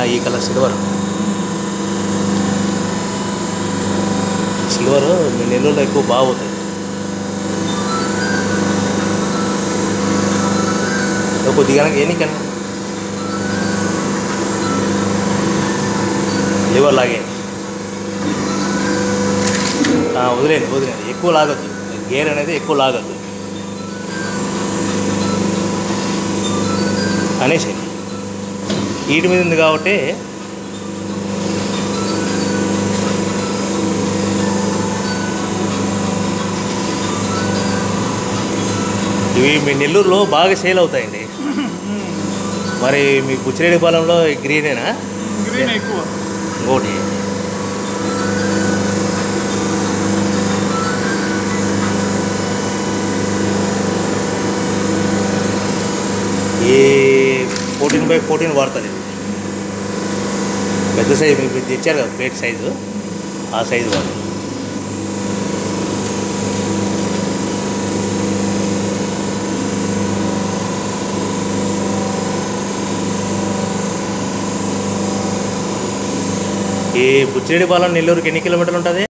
ఈ colour silver silver మీ నెల్లూరులో ఎక్కువ బాగుతాయి కొద్దిగా ఎన్నికన్నా లివర్ లాగే ఆ, వదిలేండి వదిలేండి ఎక్కువ లాగొద్దు గేర్ అనేది ఎక్కువ లాగొద్దు అనేసేయండి వీటి మీద ఉంది కాబట్టి ఇవి మీ నెల్లూరులో బాగా సేల్ అవుతాయండి మరి మీ బుచ్చిరెడ్డిపాలెంలో గ్రీనేనా గ్రీన్ ఎక్కువ ఇంకోటి ఈ ఫోర్టీన్ బై ఫోర్టీన్ వాడతాను ఇది పెద్ద సైజు మీకు ఇది తెచ్చారు కదా ప్లేట్ సైజు ఆ సైజు వాడు ఈ బుచ్చిరెడ్డిపాలెం నెల్లూరుకి ఎన్ని కిలోమీటర్లు ఉంటుంది